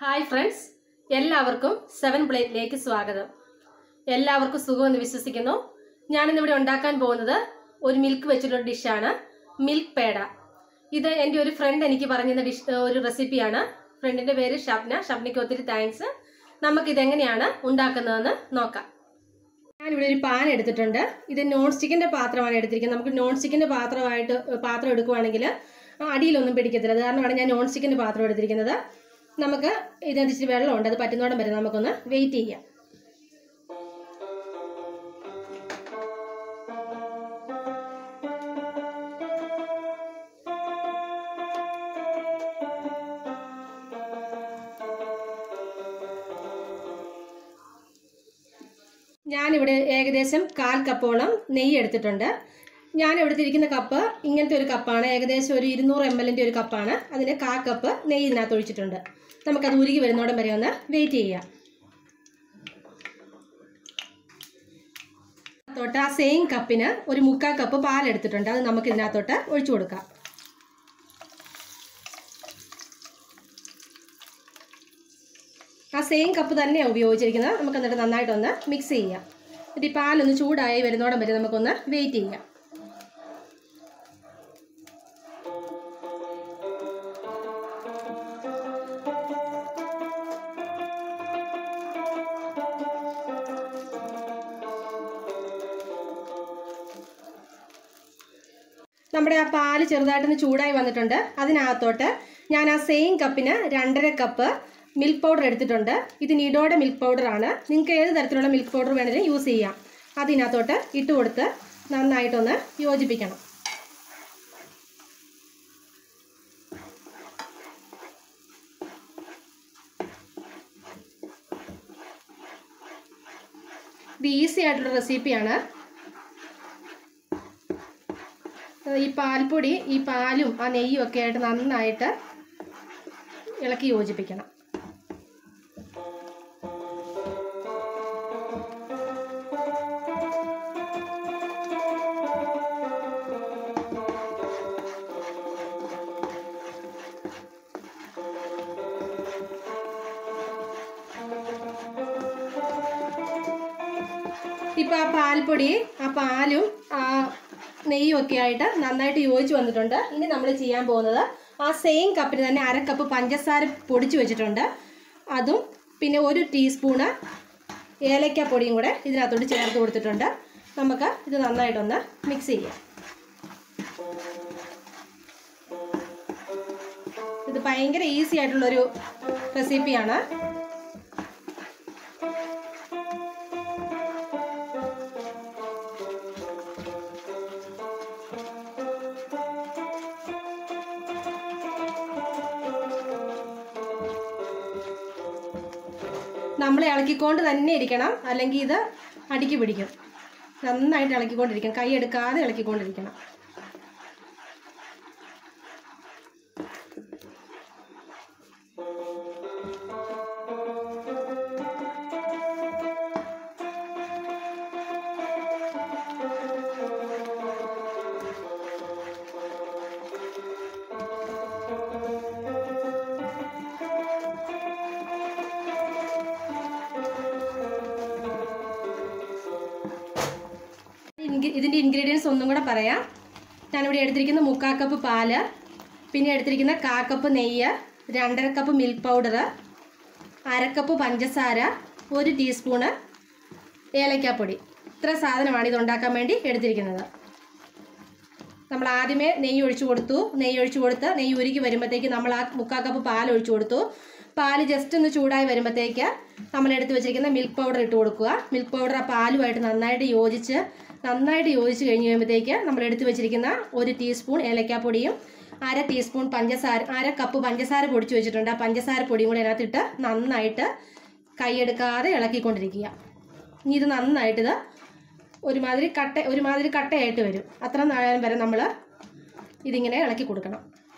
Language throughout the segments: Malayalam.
ഹായ് ഫ്രണ്ട്സ് എല്ലാവർക്കും സെവൻ പ്ലേറ്റിലേക്ക് സ്വാഗതം എല്ലാവർക്കും സുഖമെന്ന് വിശ്വസിക്കുന്നു ഞാനിന്നിവിടെ ഉണ്ടാക്കാൻ പോകുന്നത് ഒരു മിൽക്ക് വെച്ചിട്ടുള്ള ഡിഷാണ് മിൽക്ക് പേട ഇത് എൻ്റെ ഒരു ഫ്രണ്ട് എനിക്ക് പറഞ്ഞിരുന്ന ഡിഷ് ഒരു റെസിപ്പിയാണ് ഫ്രണ്ടിൻ്റെ പേര് ഷബ്ന ഷബ്നയ്ക്ക് ഒത്തിരി താങ്ക്സ് നമുക്കിതെങ്ങനെയാണ് ഉണ്ടാക്കുന്നതെന്ന് നോക്കാം ഞാനിവിടെ ഒരു പാൻ എടുത്തിട്ടുണ്ട് ഇത് നോൺ സ്റ്റിക്കിൻ്റെ പാത്രമാണ് എടുത്തിരിക്കുന്നത് നമുക്ക് നോൺ സ്റ്റിക്കിൻ്റെ പാത്രമായിട്ട് പാത്രം എടുക്കുവാണെങ്കിൽ അടിയിലൊന്നും പിടിക്കത്തില്ല അത് കാരണമാണ് ഞാൻ നോൺ സ്റ്റിക്കിൻ്റെ പാത്രം എടുത്തിരിക്കുന്നത് നമുക്ക് ഇതിനകത്ത് ഇച്ചിരി വെള്ളമുണ്ട് അത് പറ്റുന്നോടം വരെ നമുക്കൊന്ന് വെയിറ്റ് ചെയ്യാം ഞാനിവിടെ ഏകദേശം കാൽ കപ്പോളം നെയ്യ് എടുത്തിട്ടുണ്ട് ഞാൻ എടുത്തിരിക്കുന്ന കപ്പ് ഇങ്ങനത്തെ ഒരു കപ്പാണ് ഏകദേശം ഒരു ഇരുന്നൂറ് എം എല്ലിൻ്റെ ഒരു കപ്പാണ് അതിന് കാ കപ്പ് നെയ്യ് ഇതിനകത്ത് ഒഴിച്ചിട്ടുണ്ട് നമുക്കത് ഉരുകി വരുന്നോടം വരെ ഒന്ന് വെയിറ്റ് ചെയ്യാം തൊട്ട് ആ സെയിം കപ്പിന് ഒരു മുക്കാൽ കപ്പ് പാലെടുത്തിട്ടുണ്ട് അത് നമുക്ക് ഇതിനകത്തോട്ട് ഒഴിച്ചു കൊടുക്കാം ആ സെയിം കപ്പ് തന്നെയാണ് ഉപയോഗിച്ചിരിക്കുന്നത് നമുക്ക് എന്നിട്ട് നന്നായിട്ടൊന്ന് മിക്സ് ചെയ്യാം എന്നിട്ട് ഈ പാലൊന്ന് ചൂടായി വരുന്നോടം വരെ നമുക്കൊന്ന് വെയിറ്റ് ചെയ്യാം നമ്മുടെ ആ പാല് ചെറുതായിട്ടൊന്ന് ചൂടായി വന്നിട്ടുണ്ട് അതിനകത്തോട്ട് ഞാൻ ആ സെയിം കപ്പിന് രണ്ടര കപ്പ് മിൽക്ക് പൗഡർ എടുത്തിട്ടുണ്ട് ഇത് നിഡോയുടെ മിൽക്ക് പൗഡറാണ് നിങ്ങൾക്ക് ഏത് തരത്തിലുള്ള മിൽക്ക് പൗഡർ വേണമെങ്കിലും യൂസ് ചെയ്യാം അതിനകത്തോട്ട് ഇട്ട് കൊടുത്ത് നന്നായിട്ടൊന്ന് യോജിപ്പിക്കണം ഇത് ഈസി ആയിട്ടുള്ള റെസിപ്പിയാണ് ഈ പാൽപ്പൊടി ഈ പാലും ആ നെയ്യും ഒക്കെ ആയിട്ട് നന്നായിട്ട് ഇളക്കി യോജിപ്പിക്കണം ഇപ്പം ആ പാൽപ്പൊടി ആ പാലും ആ നെയ്യും ഒക്കെ ആയിട്ട് നന്നായിട്ട് യോജിച്ച് വന്നിട്ടുണ്ട് ഇനി നമ്മൾ ചെയ്യാൻ പോകുന്നത് ആ സെയിം കപ്പിന് തന്നെ അര കപ്പ് പഞ്ചസാര പൊടിച്ച് വെച്ചിട്ടുണ്ട് അതും പിന്നെ ഒരു ടീസ്പൂണ് ഏലക്കപ്പൊടിയും കൂടെ ഇതിനകത്തോട്ട് ചേർത്ത് കൊടുത്തിട്ടുണ്ട് നമുക്ക് ഇത് നന്നായിട്ടൊന്ന് മിക്സ് ചെയ്യാം ഇത് ഭയങ്കര ഈസി ആയിട്ടുള്ളൊരു റെസിപ്പിയാണ് നമ്മൾ ഇളക്കിക്കൊണ്ട് തന്നെ ഇരിക്കണം അല്ലെങ്കിൽ ഇത് അടിക്ക് പിടിക്കും നന്നായിട്ട് ഇളക്കിക്കൊണ്ടിരിക്കണം കൈ എടുക്കാതെ ഇളക്കിക്കൊണ്ടിരിക്കണം ഇതിൻ്റെ ഇൻഗ്രീഡിയൻസ് ഒന്നും കൂടെ പറയാം ഞാനിവിടെ എടുത്തിരിക്കുന്ന മുക്കാൽ കപ്പ് പാല് പിന്നെ എടുത്തിരിക്കുന്ന കാ കപ്പ് നെയ്യ് രണ്ടര കപ്പ് മിൽക്ക് പൗഡർ അരക്കപ്പ് പഞ്ചസാര ഒരു ടീസ്പൂണ് ഏലക്കാപ്പൊടി ഇത്ര സാധനമാണ് ഇത് ഉണ്ടാക്കാൻ വേണ്ടി എടുത്തിരിക്കുന്നത് നമ്മൾ ആദ്യമേ നെയ്യ് ഒഴിച്ചു കൊടുത്തു നെയ്യ് ഒഴിച്ചു കൊടുത്ത് നെയ്യ് ഉരുക്കി വരുമ്പോഴത്തേക്ക് നമ്മൾ ആ മുക്കാൽ കപ്പ് പാൽ ഒഴിച്ചു കൊടുത്തു പാല് ജസ്റ്റ് ഒന്ന് ചൂടായി വരുമ്പോഴത്തേക്ക് നമ്മൾ എടുത്ത് വെച്ചിരിക്കുന്ന മിൽക്ക് പൗഡർ ഇട്ട് കൊടുക്കുക മിൽക്ക് പൗഡർ ആ പാലുമായിട്ട് നന്നായിട്ട് യോജിച്ച് നന്നായിട്ട് യോജിച്ച് കഴിഞ്ഞ് കഴിയുമ്പോഴത്തേക്ക് നമ്മൾ എടുത്ത് വെച്ചിരിക്കുന്ന ഒരു ടീസ്പൂൺ ഏലക്കാപ്പൊടിയും അര ടീസ്പൂൺ പഞ്ചസാര അര കപ്പ് പഞ്ചസാര പൊടിച്ച് വെച്ചിട്ടുണ്ട് ആ പഞ്ചസാര പൊടിയും കൂടെ അതിനകത്തിട്ട് നന്നായിട്ട് കൈയെടുക്കാതെ ഇളക്കിക്കൊണ്ടിരിക്കുക ഇനി ഇത് നന്നായിട്ടിത് ഒരുമാതിരി കട്ട ഒരുമാതിരി കട്ടയായിട്ട് വരും അത്ര നേരം വരെ നമ്മൾ ഇതിങ്ങനെ ഇളക്കി കൊടുക്കണം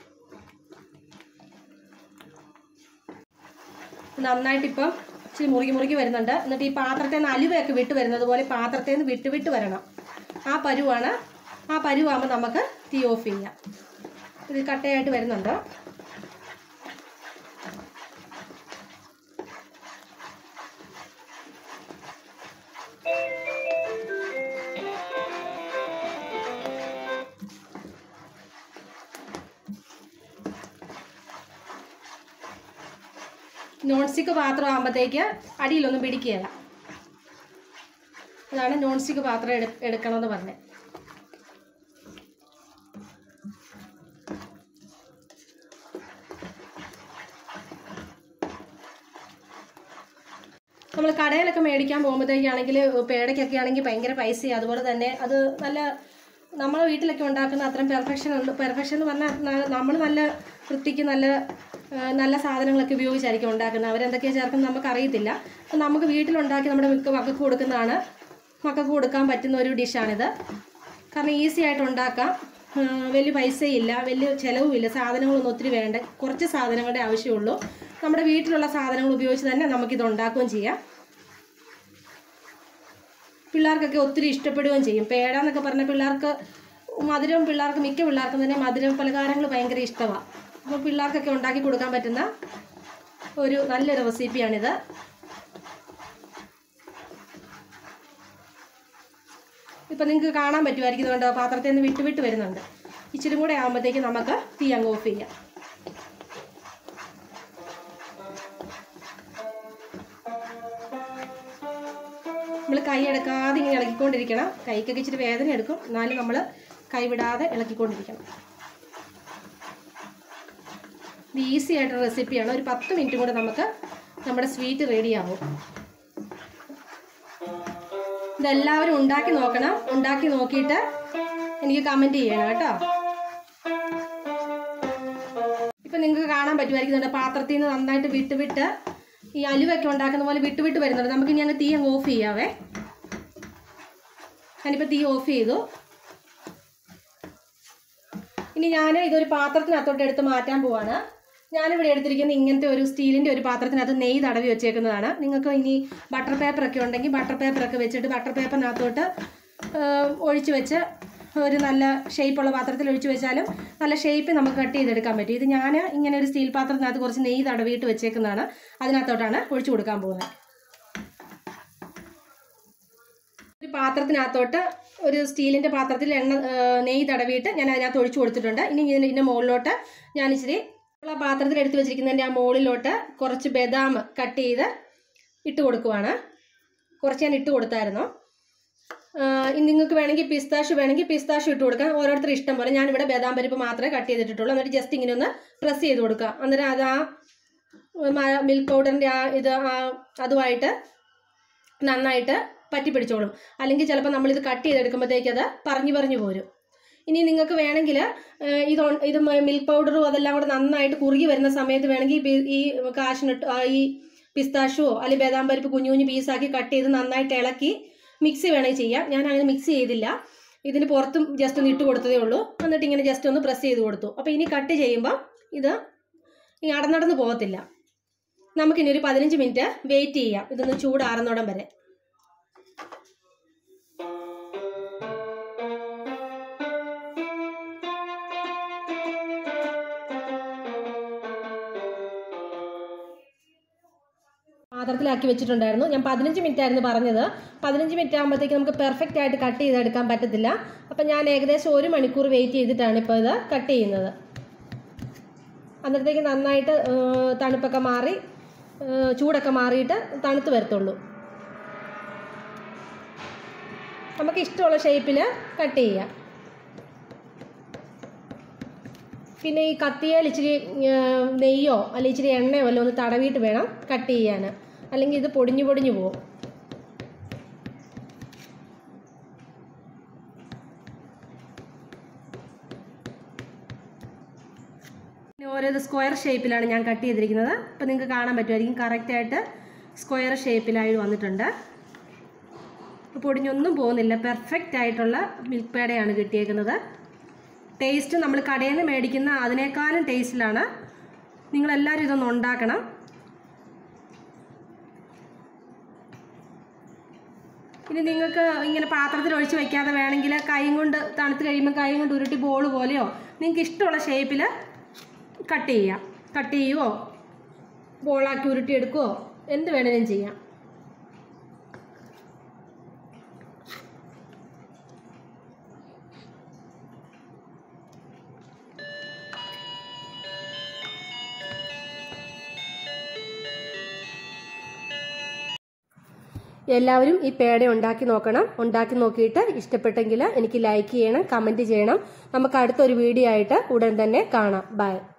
നന്നായിട്ട് ഇപ്പം ഇച്ചിരി മുറുകി മുറുകി വരുന്നുണ്ട് എന്നിട്ട് ഈ പാത്രത്തിൽ നിന്ന് അലുവയൊക്കെ വിട്ട് വരുന്നത് പോലെ പാത്രത്തിൽ നിന്ന് വിട്ട് വിട്ട് വരണം ആ പരുവാണ് ആ പരുവാകുമ്പോൾ നമുക്ക് തീ ഓഫ് ചെയ്യാം ഇത് കട്ടയായിട്ട് വരുന്നുണ്ട് നോൺ സ്റ്റിക്ക് പാത്രം ആകുമ്പോഴത്തേക്ക് അടിയിലൊന്നും പിടിക്കുകയില്ല അതാണ് നോൺ സ്റ്റിക്ക് പാത്രം എടു എടുക്കണമെന്ന് പറഞ്ഞത് നമ്മൾ കടയിലൊക്കെ മേടിക്കാൻ പോകുമ്പോഴത്തേക്കാണെങ്കിൽ പേടയ്ക്കൊക്കെ ആണെങ്കിൽ ഭയങ്കര പൈസയാണ് അതുപോലെ തന്നെ അത് നല്ല നമ്മളെ വീട്ടിലൊക്കെ ഉണ്ടാക്കുന്ന അത്രയും പെർഫെക്ഷൻ ഉണ്ട് പെർഫെക്ഷൻ എന്ന് പറഞ്ഞാൽ നമ്മൾ നല്ല വൃത്തിക്ക് നല്ല ആ, നല്ല സാധനങ്ങളൊക്കെ ഉപയോഗിച്ചായിരിക്കും ഉണ്ടാക്കുന്നത് അവരെന്തൊക്കെയാണ് ചേർക്കുന്നത് നമുക്ക് അറിയത്തില്ല അപ്പം നമുക്ക് വീട്ടിലുണ്ടാക്കി നമ്മുടെ മിക്ക മക്കൾക്ക് കൊടുക്കുന്നതാണ് മക്കൾക്ക് കൊടുക്കാൻ പറ്റുന്ന ഒരു ഡിഷാണിത് കാരണം ഈസി ആയിട്ട് ഉണ്ടാക്കാം ആ, വലിയ പൈസയില്ല വലിയ ചിലവുമില്ല സാധനങ്ങളൊന്നും ഒത്തിരി വേണ്ട കുറച്ച് സാധനങ്ങളുടെ ആവശ്യമുള്ളൂ നമ്മുടെ വീട്ടിലുള്ള സാധനങ്ങൾ ഉപയോഗിച്ച് തന്നെ നമുക്കിത് ഉണ്ടാക്കുകയും ചെയ്യാം പിള്ളേർക്കൊക്കെ ഒത്തിരി ഇഷ്ടപ്പെടുകയും ചെയ്യും പേട എന്നൊക്കെ പറഞ്ഞ പിള്ളേർക്ക് മധുരം പിള്ളേർക്ക് മിക്ക പിള്ളേർക്കും തന്നെ മധുരം പലഹാരങ്ങൾ ഭയങ്കര ഇഷ്ടമാണ് അപ്പോൾ പിള്ളേർക്കൊക്കെ ഉണ്ടാക്കി കൊടുക്കാൻ പറ്റുന്ന ഒരു നല്ലൊരു റെസിപ്പിയാണിത് ഇപ്പം നിങ്ങൾക്ക് കാണാൻ പറ്റുമായിരിക്കും ഇതുകൊണ്ട് പാത്രത്തിൽ നിന്ന് വിട്ട് വിട്ട് വരുന്നുണ്ട് ഇച്ചിരി കൂടെ ആകുമ്പോഴത്തേക്ക് നമുക്ക് തീ അങ്ങ് ഓഫ് ചെയ്യാം നമ്മൾ കൈ എടുക്കാതെ ഇങ്ങനെ ഇളക്കിക്കൊണ്ടിരിക്കണം കൈക്കൊക്കെ ഇച്ചിരി വേദന എടുക്കും എന്നാലും നമ്മൾ കൈ വിടാതെ ഇളക്കിക്കൊണ്ടിരിക്കണം ഇത് ഈസി ആയിട്ടുള്ള റെസിപ്പിയാണ് ഒരു പത്ത് മിനിറ്റും കൂടെ നമുക്ക് നമ്മുടെ സ്വീറ്റ് റെഡിയാവും ഇതെല്ലാവരും ഉണ്ടാക്കി നോക്കണം ഉണ്ടാക്കി നോക്കിയിട്ട് എനിക്ക് കമൻറ്റ് ചെയ്യണം കേട്ടോ ഇപ്പം നിങ്ങൾക്ക് കാണാൻ പറ്റുമായിരിക്കും നമ്മുടെ പാത്രത്തിൽ നിന്ന് നന്നായിട്ട് വിട്ട് വിട്ട് ഈ അലുവൊക്കെ ഉണ്ടാക്കുന്ന പോലെ വിട്ട് വിട്ട് വരുന്നുണ്ട് നമുക്ക് ഇനി അങ്ങ് തീ അങ്ങ് ഓഫ് ചെയ്യാവേ ഞാനിപ്പോൾ തീ ഓഫ് ചെയ്തു ഇനി ഞാൻ ഇതൊരു പാത്രത്തിനകത്തോട്ട് എടുത്ത് മാറ്റാൻ പോവാണ് ഞാനിവിടെ എടുത്തിരിക്കുന്ന ഇങ്ങനത്തെ ഒരു സ്റ്റീലിൻ്റെ ഒരു പാത്രത്തിനകത്ത് നെയ്യ് തടവി വെച്ചേക്കുന്നതാണ് നിങ്ങൾക്ക് ഇനി ബട്ടർ പേപ്പറൊക്കെ ഉണ്ടെങ്കിൽ ബട്ടർ പേപ്പറൊക്കെ വെച്ചിട്ട് ബട്ടർ പേപ്പറിനകത്തോട്ട് ഒഴിച്ച് വെച്ച് ഒരു നല്ല ഷേപ്പുള്ള പാത്രത്തിൽ ഒഴിച്ച് വെച്ചാലും നല്ല ഷേപ്പ് നമുക്ക് കട്ട് ചെയ്തെടുക്കാൻ പറ്റും ഇത് ഞാൻ ഇങ്ങനെ ഒരു സ്റ്റീൽ പാത്രത്തിനകത്ത് കുറച്ച് നെയ്യ് തടവിയിട്ട് വെച്ചേക്കുന്നതാണ് അതിനകത്തോട്ടാണ് ഒഴിച്ചു കൊടുക്കാൻ പോകുന്നത് ഒരു പാത്രത്തിനകത്തോട്ട് ഒരു സ്റ്റീലിൻ്റെ പാത്രത്തിൽ എണ്ണ ആ, നെയ്യ് തടവിയിട്ട് ഞാൻ അതിനകത്ത് ഒഴിച്ചു കൊടുത്തിട്ടുണ്ട് ഇനി ഇതിൻ്റെ ഇതിൻ്റെ മുകളിലോട്ട് ഞാൻ ഇച്ചിരി ആ പാത്രത്തിൽ എടുത്ത് വെച്ചിരിക്കുന്നതിൻ്റെ ആ മുകളിലോട്ട് കുറച്ച് ബദാം കട്ട് ചെയ്ത് ഇട്ട് കൊടുക്കുവാണ് കുറച്ച് ഞാൻ ഇട്ട് കൊടുത്തായിരുന്നു ഇനി നിങ്ങൾക്ക് വേണമെങ്കിൽ പിസ്താഷ് വേണമെങ്കിൽ പിസ്താഷ് ഇട്ട് കൊടുക്കാം ഓരോരുത്തർ ഇഷ്ടം പോലെ ഞാനിവിടെ ബദാം പരിപ്പ് മാത്രമേ കട്ട് ചെയ്തിട്ടുള്ളൂ എന്നിട്ട് ജസ്റ്റ് ഇങ്ങനെ ഒന്ന് പ്രസ് ചെയ്ത് കൊടുക്കുക അന്നേരം അത് ആ മിൽക്ക് പൗഡറിൻ്റെ ആ ഇത് ആ അതുമായിട്ട് നന്നായിട്ട് പറ്റി പിടിച്ചോളും അല്ലെങ്കിൽ ചിലപ്പോൾ നമ്മളിത് കട്ട് ചെയ്തെടുക്കുമ്പോഴത്തേക്ക് അത് പറഞ്ഞു പറഞ്ഞു പോരും ഇനി നിങ്ങൾക്ക് വേണമെങ്കിൽ ഇത് ഒ- ഇത് മിൽക്ക് പൗഡറും അതെല്ലാം കൂടെ നന്നായിട്ട് കുറുകി വരുന്ന സമയത്ത് വേണമെങ്കിൽ ഈ പി- ഈ കാഷ്നട്ട് ഈ പിസ്താഷുവോ അല്ലെങ്കിൽ ബദാം പരിപ്പ് കുഞ്ഞു കുഞ്ഞു പീസാക്കി കട്ട് ചെയ്ത് നന്നായിട്ട് ഇളക്കി മിക്സി വേണമെങ്കിൽ ചെയ്യാം ഞാൻ അങ്ങനെ മിക്സ് ചെയ്തില്ല ഇതിന് പുറത്തും ജസ്റ്റ് ഒന്ന് ഇട്ട് കൊടുത്തതേ ഉള്ളൂ എന്നിട്ട് ഇങ്ങനെ ജസ്റ്റ് ഒന്ന് പ്രസ് ചെയ്ത് കൊടുത്തു അപ്പോൾ ഇനി കട്ട് ചെയ്യുമ്പോൾ ഇത് ഈ അടന്നടന്ന് പോകത്തില്ല നമുക്കിനി ഒരു പതിനഞ്ച് മിനിറ്റ് വെയിറ്റ് ചെയ്യാം ഇതൊന്ന് ചൂടാറുന്നോടം വരെ പാത്രത്തിലാക്കി വെച്ചിട്ടുണ്ടായിരുന്നു ഞാൻ പതിനഞ്ച് മിനിറ്റ് ആയിരുന്നു പറഞ്ഞത് പതിനഞ്ച് മിനിറ്റ് ആകുമ്പോഴത്തേക്ക് നമുക്ക് പെർഫെക്റ്റ് ആയിട്ട് കട്ട് ചെയ്തെടുക്കാൻ പറ്റത്തില്ല അപ്പം ഞാൻ ഏകദേശം ഒരു മണിക്കൂർ വെയിറ്റ് ചെയ്തിട്ടാണ് ഇപ്പോൾ ഇത് കട്ട് ചെയ്യുന്നത് അന്നേരത്തേക്ക് നന്നായിട്ട് ഏർ, തണുപ്പൊക്കെ മാറി ഏർ, ചൂടൊക്കെ മാറിയിട്ട് തണുത്ത് വരത്തുള്ളൂ നമുക്ക് ഇഷ്ടമുള്ള ഷേപ്പിൽ കട്ട് ചെയ്യാം പിന്നെ ഈ കത്തിയേൽ ഇച്ചിരി ഏർ, നെയ്യോ അല്ലെങ്കിൽ ഇച്ചിരി എണ്ണയോ വല്ലതും ഒന്ന് തടവിയിട്ട് വേണം കട്ട് ചെയ്യാൻ അല്ലെങ്കിൽ ഇത് പൊടിഞ്ഞു പൊടിഞ്ഞു പോകും പിന്നെ ഓരോ സ്ക്വയർ ഷേപ്പിലാണ് ഞാൻ കട്ട് ചെയ്തിരിക്കുന്നത് അപ്പോൾ നിങ്ങൾക്ക് കാണാൻ പറ്റുമായിരിക്കും കറക്റ്റായിട്ട് സ്ക്വയർ ഷേപ്പിലായി വന്നിട്ടുണ്ട് അപ്പോൾ പൊടിഞ്ഞൊന്നും പോകുന്നില്ല പെർഫെക്റ്റ് ആയിട്ടുള്ള മിൽക്ക് പേടയാണ് കിട്ടിയേക്കുന്നത് ടേസ്റ്റ് നമ്മൾ കടയിൽ നിന്ന് മേടിക്കുന്ന അതിനേക്കാളും ടേസ്റ്റിലാണ് നിങ്ങളെല്ലാവരും ഇതൊന്ന് ഉണ്ടാക്കണം ഇനി നിങ്ങൾക്ക് ഇങ്ങനെ പാത്രത്തിൽ ഒഴിച്ച് വെക്കാതെ വേണമെങ്കിൽ കൈ കൊണ്ട് തണുത്ത് കഴിയുമ്പോൾ കൈ കൊണ്ട് ഉരുട്ടി ബോൾ പോലെയോ നിങ്ങൾക്ക് ഇഷ്ടമുള്ള ഷേപ്പിൽ കട്ട് ചെയ്യാം കട്ട് ചെയ്യുവോ ബോളാക്കി ഉരുട്ടിയെടുക്കുവോ എന്ത് വേണേലും ചെയ്യാം എല്ലാവരും ഈ പേട ഉണ്ടാക്കി നോക്കണം ഉണ്ടാക്കി നോക്കിയിട്ട് ഇഷ്ടപ്പെട്ടെങ്കിൽ എനിക്ക് ലൈക്ക് ചെയ്യണം കമന്റ് ചെയ്യണം നമുക്ക് അടുത്തൊരു വീഡിയോ ആയിട്ട് ഉടൻ തന്നെ കാണാം ബൈ